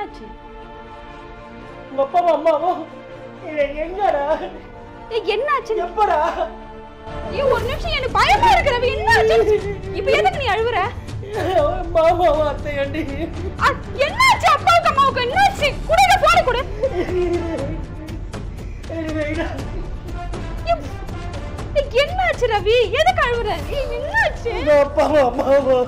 என்னாச்சு உங்க அப்பாவும் அம்மாவும் எ- எங்கடா ஏய் என்னாச்சு எப்படா ஏய் ஒரு நிமிஷம் எனக்கு பயமா இருக்கு ரவி என்னாச்சு இப்போ எதுக்கு நீ அழுவுற மாமாவும் அத்தையாண்டி அ, என்னாச்சு அப்பாவுக்கு அம்மாவுக்கு என்னாச்சு குடு இந்த போன் கொடு எங்க ஏய், ஏய், என்னாச்சு ரவி எதுக்கு அழுவுற ஏய் என்னாச்சு அப்பாவும் அம்மாவும்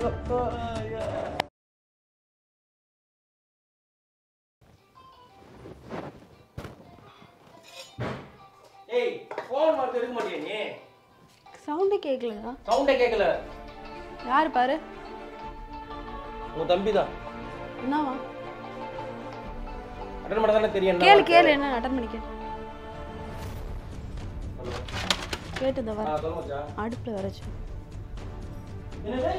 ஏய் ஃபோன் வரது எடுக்க மாட்டியா நீ சவுண்டே கேட்கலடா சவுண்டே கேட்கல யாரு பாரு உன் தம்பி தான் என்னவா அட்டன் பண்ண தானே தெரியும் கேளு கேளு என்ன அட்டன் பண்ணி கேளு கேட்டு இந்த ஆ வர சொல்ல மச்சான் அடுப்புல வரைச்சு என்னது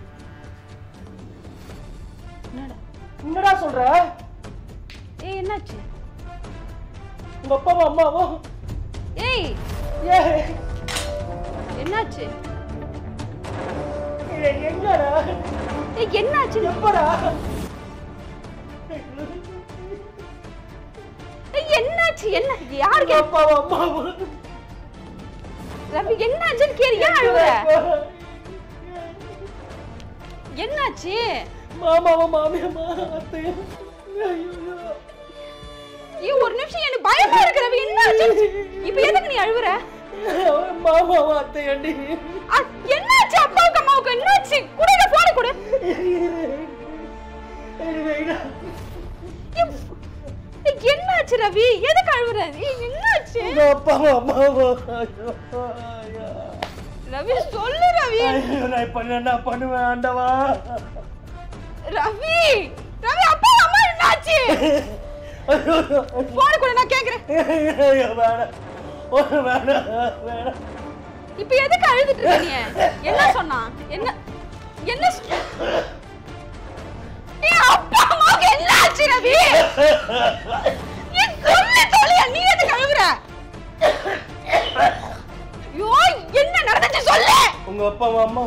என்னடா என்னடா சொல்ற ஏய் என்னாச்சு உங்க அப்பாவும் அம்மாவும் ஏய் ஏ என்னாச்சு எ- எங்கடா ஏய் என்னாச்சு எப்படா ஏய் என்னாச்சு என்ன யாரு உங்க கே அப்பாவும் அம்மாவும் ரவி என்னாச்சுன்னு கேளு ஏன் அழுவுற என்னாச்சு மாமாவும் மாமியம்மா அத்தையும் ஐயோ ஏய் ஒரு நிமிஷம் எனக்கு பயமா இருக்கு ரவி என்னாச்சு இப்போ எதுக்கு நீ அழுவுற மாமாவும் அத்தையாண்டி அ, என்னாச்சு அப்பாவுக்கு அம்மாவுக்கு என்னாச்சு குடு இந்த போனை கொடு ஏய், ஏய், என்னாச்சு ரவி எதுக்கு அழுவுற ஏய் என்னாச்சு உங்க அப்பாவும் அம்மாவும் ஐயோ, ஐயோ. ரவி சொல்லு ரவி ஐயோ, நான் இப்ப என்ன பண்ணுவேன் ஆண்டவா ரவி ரவி அப்பா அம்மா என்னாச்சு ஐயோ, போனை கொடு நான் கேக்குறேன் ஐயோ, வேணாம் ஒரு வேணாம் வேணாம் இப்போ எதுக்கு அழுதுட்டு இருக்க நீ என்ன சொன்னா என்ன என்ன சொ- ஏய், அப்பா அம்மாவுக்கு என்னாச்சு ரவி ஏய், சொல்லு சொல்லியா நீ எதுக்கு அழுகுற ஐயோ என்ன நடந்துச்சு சொல்லு உங்க அப்பாவும் அம்மா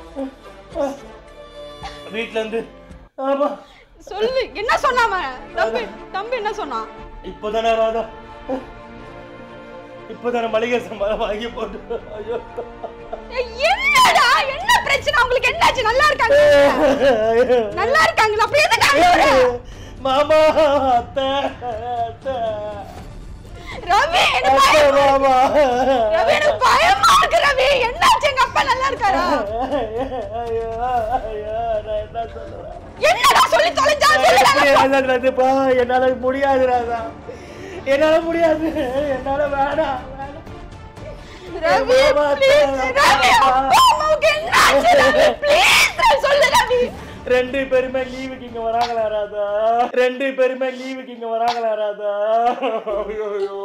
வீட்ல இருந்து ஆமா சொல்லு என்ன சொன்னாம தம்பி தம்பி என்ன சொன்னான் இப்போதானே ராதா இப்போதானே மளிகை சம்பளம் வாங்கி போட்டு ஐயோ ஏய், என்னடா என்ன பிரச்சனை உங்களுக்கு என்னாச்சு நல்லா இருக்காங்க நல்லா இருக்காங்களா அப்ப எதுக்கு அழுகுற மாமா அத்தை அத்தை ரவி எனக்கு அத்தை பயமா மாமா ரவி எனக்கு பயமா இருக்கு ரவி என்னாச்சு எங்க அப்பா நல்லா இருக்காரா ஐயோ ஐயோ நான் என்ன சொல்லுவேன் என்னடா சொல்லி தொலைஞ்சா சொல்லுடா எப்படி ராதா நடந்துப்பா? என்னால முடியாது ராதா என்னால முடியாது என்னால வேணாம் வேணாம். ரவி please, ரவி அப்பா அம்மாவுக்கு என்னாச்சு ரவி ப்ளீஸ் சொல்லு ரவி ரெண்டு பேருமே லீவுக்கு இங்க வராங்களா ராதா ரெண்டு பேருமே லீவுக்கு இங்க வராங்களா ராதா ஐயோ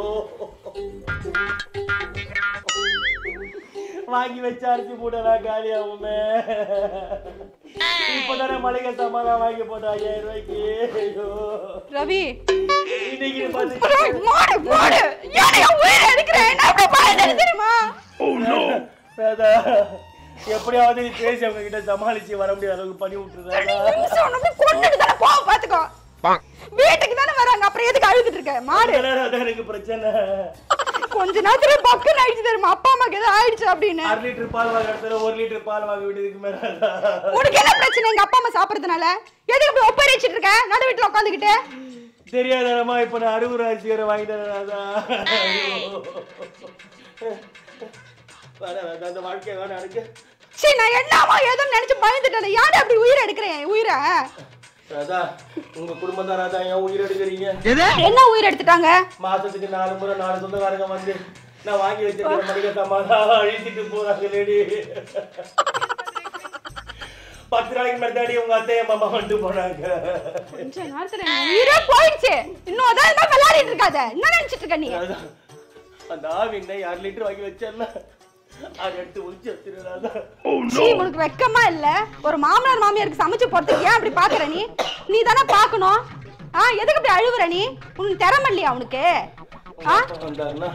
வாங்கி வச்ச அரிசி மூடலாம் காலி ஆகுமே இப்பதானே மளிகை சாமான் வாங்கி போட்டோம் ஐயாயிரம் ரூபாய்க்கு ஐயோ ரவி இன்னைக்கு பாத்து ரவி, மாடு மாடு ஏன் என் உயிரை எடுக்கிறேன் என்ன அப்படி பயந்து தெரியுமா ராதா எப்படியாவது நீ பேசி அவங்க கிட்ட சமாளிச்சு வர முடியாத அளவுக்கு பண்ணி விட்டுருதா நிமிஷம் ஒண்ணு கொண்டுட்டு தானே போ பாத்துக்கோ வீட்டுக்கு தானே வராங்க அப்புறம் எதுக்கு அழுதுட்டு இருக்க மாடு அதான் எனக்கு பிரச்சனை கொஞ்ச நேரத்துல பக்குன்னு ஆயிடுச்சு தெரியுமா அப்பா அம்மாக்கு ஏதோ ஆயிடுச்சு அப்படின்னு அரை லிட்டர் பால் வாங்க இடத்துல ஒரு லிட்டர் பால் வாங்க வேண்டியதுக்கு மேல உனக்கு என்ன பிரச்சனை எங்க அப்பா அம்மா சாப்பிடுறதுனால எதுக்கு இப்படி ஒப்பரிச்சிட்டு இருக்க நடு வீட்டுல உட்காந்துக்கிட்டு தெரியாதனமா இப்ப நான் அறுபது அரிசி வேற வாங்கி தரேன் ராதா ஐயோ. வேணாம் ராதா, அந்த வாழ்க்கை வேணாம் எனக்கு சரி நான் என்னமோ ஏதோ நினைச்சு பயந்துட்டேன் யாரு அப்படி உயிரை எடுக்கிறேன் என் உயிரை ராதா உங்க குடும்பம் தான் ராதா ஏன் உயிர் எடுக்கிறீங்க என்ன உயிர் எடுத்துட்டாங்க மாசத்துக்கு நாலு முறை நாலு சொந்தக்காரங்க வந்து நான் வாங்கி வச்சிருக்கிற மளிகை சாமான் அழிச்சிட்டு போறாங்க லேடி பத்து நாளைக்கு முன்னாடி உங்க அத்தைய மாமா வந்துட்டு போனாங்க கொஞ்ச நேரத்துல என் உயிரே போயிடுச்சு இன்னும் அதான் என்ன விளையாடிட்டு இருக்காத என்ன நினைச்சிட்டு இருக்க நீ ராதா, அந்த ஆவினை அரை லிட்டர் வாங்கி வச்சேன்ல அதை எடுத்து ஒழிச்சு வச்சிருந்தா சீ உனக்கு வெக்கமா இல்ல ஒரு மாமனார் மாமியாருக்கு சமைச்சு போறதுக்கு ஏன் அப்படி பாக்குற நீ நீ தானே பாக்கணும் ஆ எதுக்கு இப்படி அழுவுற நீ உனக்கு திறமை இல்லையா உனக்கு ஆ வந்தாருன்னா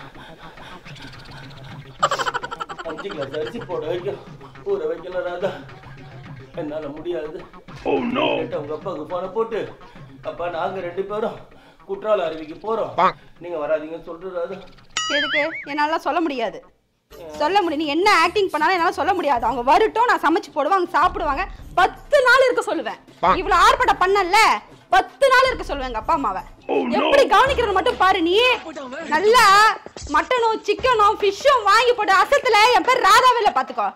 அஞ்சு கிளாஸ் அரிசி போட வைக்கணும் ஊற வைக்கணும் ராதா என்னால முடியாது கேட்டு உங்க அப்பாவுக்கு போன போட்டு அப்ப நாங்க ரெண்டு பேரும் குற்றால அருவிக்கு போறோம் நீங்க வராதீங்கன்னு சொல்றாரு எதுக்கு என்னால சொல்ல முடியாது சொல்ல முடியும் நீ என்ன ஆக்டிங் பண்ணாலும் என்னால சொல்ல முடியாது அவங்க வரட்டும் நான் சமைச்சு போடுவேன் அவங்க சாப்பிடுவாங்க பத்து நாள் இருக்க சொல்லுவேன் இவ்வளவு ஆர்ப்பாட்டம் பண்ணல பத்து நாள் இருக்க சொல்லுவேன் எங்க அப்பா அம்மாவை எப்படி கவனிக்கிறது மட்டும் பாரு நீ நல்லா மட்டனும் சிக்கனும் ஃபிஷ்ஷும் வாங்கி போட்டு அசத்துல என் பேர் ராதாவில பாத்துக்கோ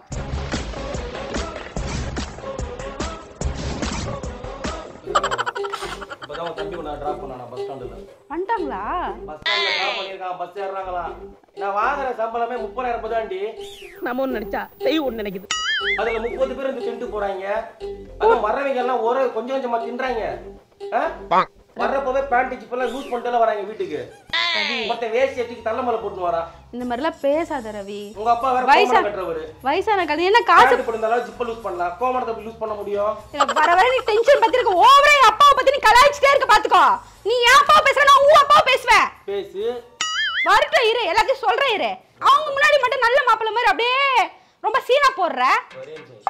இப்பதான் உன் தம்பி நான் டிராப் பண்ணானா பஸ் ஸ்டாண்டுல வந்துட்டாங்களா பஸ் ஸ்டாண்ட்ல டிராப் பண்ணிருக்கான் பஸ் ஏறுறாங்களா நான் வாங்குற சம்பளமே முப்பதாயிரம் ரூபாய் நம்ம ஒண்ணு நினைச்சா தெய்வம் ஒண்ணு நினைக்குது அதுல முப்பது பேர் இந்த தின்ட்டு போறாங்க அதுவும் வர்றவங்க எல்லாம் ஒரு கொஞ்சம் கொஞ்சமா தின்றாங்க ஆ? வர்றப்பவே பேண்ட் ஜிப்பெல்லாம் லூஸ் பண்ணிட்டு வராங்க வீட்டுக்கு மொத்த வேஸ்ட் எடுத்து தள்ளமலை போட்டு வரான் இந்த மாதிரிலாம் பேசாத ரவி உங்க அப்பா வேற வயசா- கோமணம் கட்டுறவரு வயசான கதை என்ன காசு பேண்ட் போட்டிருந்தாலும் ஜிப்பை லூஸ் பண்ணலாம் கோமணத்தை லூஸ் பண்ண முடியும் எனக்கு வர வர நீ டென்ஷன் பத்தி இருக்க ஓவரா என் அப்பாவை பத்தி நீ கலாய்ச்சிட்டே இருக்க பாத்துக்கோ நீ என் அப்பாவை பேசுற நான் உன் அப்பாவை பேசுவேன் பேசு வரட்டும் இரு எல்லாத்தையும் சொல்றேன் இரு அவங்க முன்னாடி மட்டும் நல்ல மாப்பிள்ளை மாதிரி அப்படியே ரொம்ப சீனா போடுற ஒரே நிமிஷம்.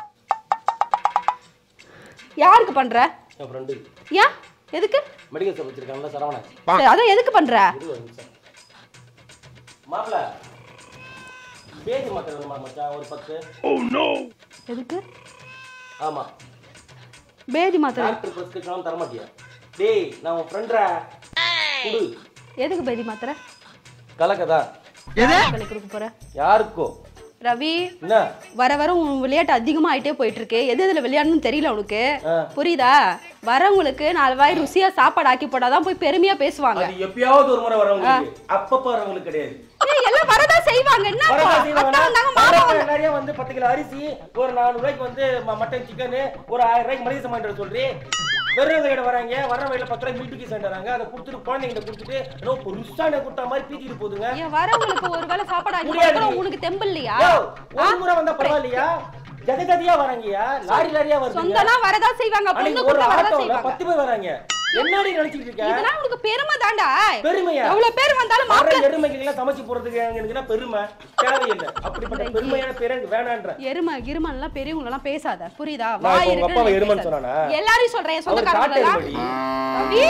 யாருக்கு பண்ற என் ஃப்ரெண்டு ஏன் எதுக்கு மெடிக்கல் ஷாப் வச்சிருக்காங்கல்ல சரவணன் சரி, அதான் எதுக்கு பண்ற இரு ஒரு நிமிஷம் மாப்பிள பேஜ் மாத்திரம் வேணுமா மச்சான் ஒரு பத்து எதுக்கு ஆமா பேதி மாத்திரை டாக்டர் பிரிஸ்கிரிப்ஷன் தர மாட்டியா டேய் நான் உன் ஃப்ரெண்ட்ரா குடு எதுக்கு பேதி மாத்திரை கலக்கதா வேலை கொடுக்க போற யாருக்கோ ரவி என்ன வர வர உன் விளையாட்டு அதிகமா ஆயிட்டே போயிட்டு இருக்கு எது எதுல விளையாடணும்னு தெரியல உனக்கு ஆ. புரியுதா வரவங்களுக்கு நாலு வாய் ருசியா சாப்பாடு ஆக்கி போட்டாதான் போய் பெருமையா பேசுவாங்க அது எப்பயாவது ஒரு முறை வரவங்களுக்கு அப்பப்ப வரவங்களுக்கு கிடையாது ஏய், எல்லாம் வரதான் செய்வாங்க என்ன இப்போ? வரதா செய்வாங்க. அத்தை வந்தாங்க மாமா வரவங்க நிறைய வந்து பத்து கிலோ அரிசி ஒரு நானூறு ரூபாய்க்கு வந்து ம- மட்டன் சிக்கன் ஒரு ஆயிரம் ரூபாய்க்கு மளிகை சாமான் சொல்றி வெறும் கையில வராங்க வர வழியில பத்து ரூபாய் மீட்டுக்கு சேர்ந்துறாங்க அதை கொடுத்துட்டு குழந்தைங்கிட்ட கொடுத்துட்டு ஏதோ பெருசான கொடுத்த மாதிரி பீத்திட்டு போகுதுங்க ஏன் வரவங்களுக்கு ஒரு வேளை சாப்பாடு ஆக்கி முடியாது. கொடுக்குறோம் உனக்கு தெம்பு இல்லையா யோ, ஒரு முறை வந்தா பரவாயில்லையா ஜகஜதியா வராங்கயா லாரி லாரியா வருதுங்க சொந்தனா வரதான் செய்வாங்க அன்னைக்கு பொண்ணு ஒரு கூட வரதான் ஆட்டோல செய்வாங்க பத்து பேர் வராங்க என்னடி நினைச்சிட்டு இருக்க இதெல்லாம் உனக்கு பெருமை தாண்டா பெருமையா எவ்வளவு பேர் வந்தாலும் வர மாப்பிள்ளை எருமைக்கு எல்லாம் சமைச்சு போறதுக்கு எனக்கு பெருமை தேவையில்லை அப்படிப்பட்ட பெருமையான பேர் எனக்கு வேணான்ற எருமை கிருமன் எல்லாம் பெரியவங்க எல்லாம் பேசாத புரியுதா நான் வாய் இப்ப உங்க இருக்கு அப்பாவை நீ எருமைன்னு பேசாத. சொன்னானா? எல்லாரையும் சொல்றேன் என் அவர் காட்டு சொந்தக்காரங்க எருமடி. ரவி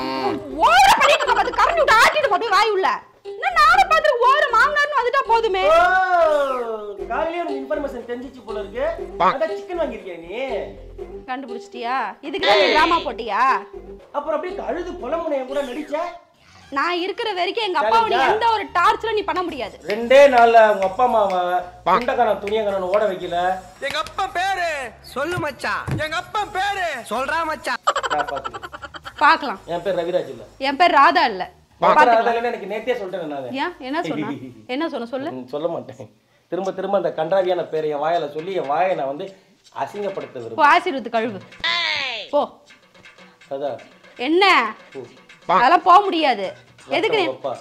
ஓர பண்ணிட்டு இருக்க பாத்து கரண்ட் விட்டு ஆட்டிட்டு போட்டு வாய் உள்ள என்ன நானும் பாத்துட்டு ஓர மாமனார்னு வந்துட்டா போதுமே ஓ, காலையிலே உனக்கு இன்ஃபர்மேஷன் தெரிஞ்சிச்சு போல இருக்கு அதான் சிக்கன் வாங்கியிருக்கியா நீ கண்டுபிடிச்சிட்டியா இதுக்கு தான் டிராமா போட்டியா அப்புறம் அப்படியே அழுது புலமுனைய கூட நடிச்ச நான் இருக்கிற வரைக்கும் எங்க அப்பாவோட சரிங்க. எந்த ஒரு டார்ச்சரும் நீ பண்ண முடியாது ரெண்டே நாள்ல உங்க அப்பா அம்மாவை குண்டக்காரன் துணியக்காரன் ஓட வைக்கல எங்க அப்பா பேரு சொல்லு மச்சான் எங்க அப்பா பேரு சொல்றா மச்சான் நான் பாத்துக்கிறேன். பார்க்கலாம் என் பேர் ரவிராஜ் இல்ல என் பேர் ராதா இல்ல பாத்துக்கலாம். அதெல்லாம் எனக்கு நேத்தே சொல்லிட்டேன் நான் ஏன் என்ன சொன்னா என்ன சொன்ன சொல்லு ம், சொல்ல மாட்டேன் திரும்ப திரும்ப அந்த கன்றாவியான பேரை என் வாயால சொல்லி என் வாயை நான் வந்து அசிங்கப்படுத்த போ விரும்புறேன் ஆசீர்வத்து கழுவு போ அதான் என்ன போ. அதெல்லாம் போக முடியாது எதுக்கு நீ உங்க அப்பா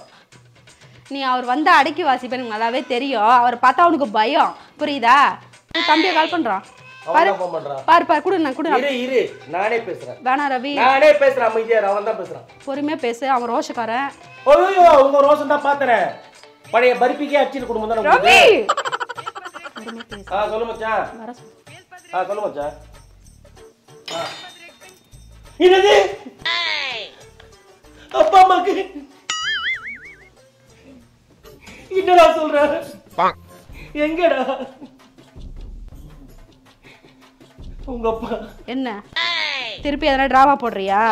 நீ அவர் வந்தா அடக்கி வாசிப்பேன் எனக்கு நல்லாவே தெரியும் அவர் பார்த்தா அவனுக்கு பயம் புரியுதா உன் தம்பியை கால் பண்றான் அவன் பாரு என்ன பண்றான் பாரு பாரு குடு நான் குடு நான். இரு இரு நானே பேசுறேன் வேணாம் ரவி நானே பேசுறேன் அமைதியா இரு, அவன் தான் பேசுறான் பொறுமையா பேசு அவன் ரோஷக்காரன் ஐயோ உங்க ரோஷன் தான் பாத்துறேன் பழைய பருப்பிக்கே அடிச்சிட்டு குடும்பம் தான் ரவி உங்களுக்கு. பொறுமையா பேசு ஆ சொல்லு மச்சான் வர சொல்லு. ஆ சொல்லு மச்சான் ஆ. என்னது அப்பா அம்மாக்கு என்னடா சொல்ற எங்கடா உங்க அப்பா என்ன திருப்பி எதனா டிராமா போடுறியா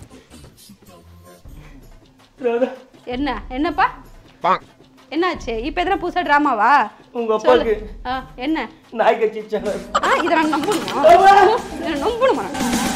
ராதா, என்ன என்னப்பா என்னாச்சு இப்போ எதனா புதுசா டிராமாவா உங்க சொல்லு அப்பாவுக்கு ஆ, என்ன நாய் கட்சி சேனல் ஆ இதை நான் நம்பணுமா ஆமா. இதை நான் நம்பணுமா